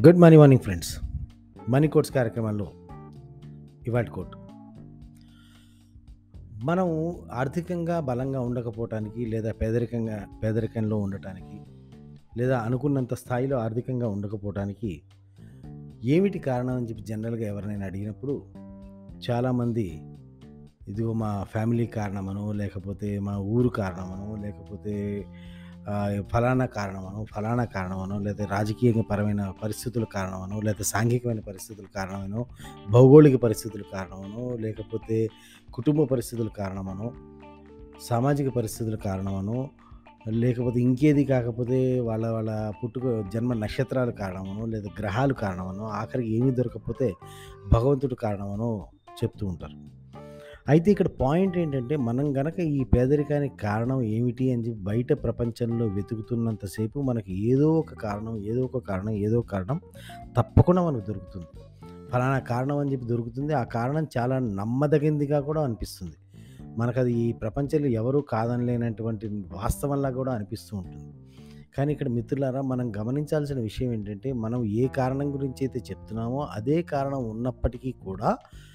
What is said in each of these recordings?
good morning morning friends money quotes కార్యక్రమాల్లో ఇవాటి coat మనం ఆర్థికంగా బలంగా ఉండకపోవటానికి లేదా పేదరికంగా పేదరికంలో ఉండటానికి లేదా అనుకున్నంత స్థాయిలో ఆర్థికంగా ఉండకపోవటానికి ఏమిటి కారణం అని చెప్పి జనరల్గా ఎవరినైనా అడిగినప్పుడు చాలామంది ఇదిగో మా ఫ్యామిలీ కారణమనో లేకపోతే మా ఊరు కారణమనో లేకపోతే ఆ, ఫలానా కారణమనో ఫలానా కారణమనో లేదా రాజకీయ పరమైన పరిస్థితుల కారణమనో లేదా సాంఘికమైన పరిస్థితుల కారణమనో భౌగోళిక పరిస్థితుల కారణమనో లేకపోతే కుటుంబ పరిస్థితుల కారణమనో సామాజిక పరిస్థితుల కారణమనో లేకపోతే ఇంకేది కాకపోతే వాళ్ళ వాళ్ళ పుట్టుక జన్మ నక్షత్రాల కారణమనో లేదా గ్రహాలు కారణమనో ఆఖరికి ఏమీ దొరకకపోతే భగవంతుడు కారణమనో చెప్తూ ఉంటారు అయితే ఇక్కడ పాయింట్ ఏంటంటే మనం గనక ఈ పేదరికానికి కారణం ఏమిటి అని చెప్పి బయట ప్రపంచంలో వెతుకుతున్నంతసేపు మనకి ఏదో ఒక కారణం ఏదో ఒక కారణం ఏదో ఒక కారణం తప్పకుండా మనకు దొరుకుతుంది ఫలానా కారణం అని చెప్పి దొరుకుతుంది ఆ కారణం చాలా నమ్మదగిందిగా కూడా అనిపిస్తుంది మనకు అది ఈ ప్రపంచంలో ఎవరూ కాదనలేనటువంటి వాస్తవంలా కూడా అనిపిస్తూ ఉంటుంది కానీ ఇక్కడ మిత్రులారా మనం గమనించాల్సిన విషయం ఏంటంటే మనం ఏ కారణం గురించి అయితే చెప్తున్నామో అదే కారణం ఉన్నప్పటికీ కూడా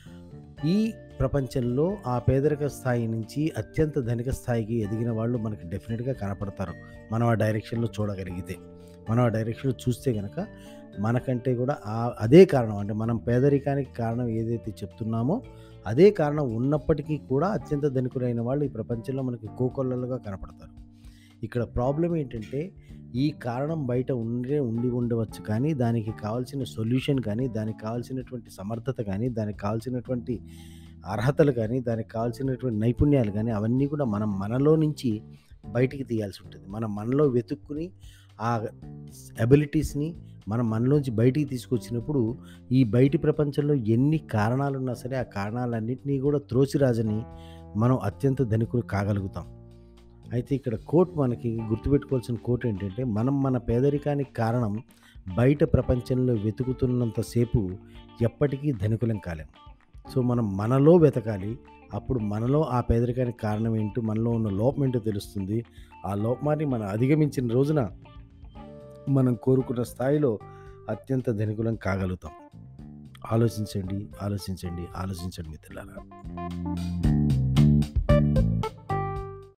ఈ ప్రపంచంలో ఆ పేదరిక స్థాయి నుంచి అత్యంత ధనిక స్థాయికి ఎదిగిన వాళ్ళు మనకి డెఫినెట్గా కనపడతారు మనం ఆ డైరెక్షన్లో చూడగలిగితే మనం ఆ డైరెక్షన్లో చూస్తే కనుక మనకంటే కూడా ఆ అదే కారణం అంటే మనం పేదరికానికి కారణం ఏదైతే చెప్తున్నామో అదే కారణం ఉన్నప్పటికీ కూడా అత్యంత ధనికులైన వాళ్ళు ఈ ప్రపంచంలో మనకి కోకొల్లలుగా కనపడతారు ఇక్కడ ప్రాబ్లం ఏంటంటే ఈ కారణం బయట ఉండే ఉండి ఉండవచ్చు కానీ దానికి కావాల్సిన సొల్యూషన్ కానీ దానికి కావాల్సినటువంటి సమర్థత కానీ దానికి కావాల్సినటువంటి అర్హతలు కానీ దానికి కావాల్సినటువంటి నైపుణ్యాలు కానీ అవన్నీ కూడా మనం మనలో నుంచి బయటికి తీయాల్సి ఉంటుంది మనం మనలో వెతుక్కుని ఆ అబిలిటీస్ని మనం మనలోంచి బయటికి తీసుకొచ్చినప్పుడు ఈ బయటి ప్రపంచంలో ఎన్ని కారణాలు ఉన్నా సరే ఆ కారణాలన్నింటినీ కూడా త్రోసిరాజని మనం అత్యంత ధనికులు కాగలుగుతాం అయితే ఇక్కడ కోట్ మనకి గుర్తుపెట్టుకోవాల్సిన కోట్ ఏంటంటే మనం మన పేదరికానికి కారణం బయట ప్రపంచంలో వెతుకుతున్నంతసేపు ఎప్పటికీ ధనికులం కాలేం సో మనం మనలో వెతకాలి అప్పుడు మనలో ఆ పేదరికానికి కారణం ఏంటో మనలో ఉన్న లోపం ఏంటో తెలుస్తుంది ఆ లోపాన్ని మనం అధిగమించిన రోజున మనం కోరుకున్న స్థాయిలో అత్యంత ధనికులం కాగలుగుతాం ఆలోచించండి ఆలోచించండి ఆలోచించండి మిత్రులారా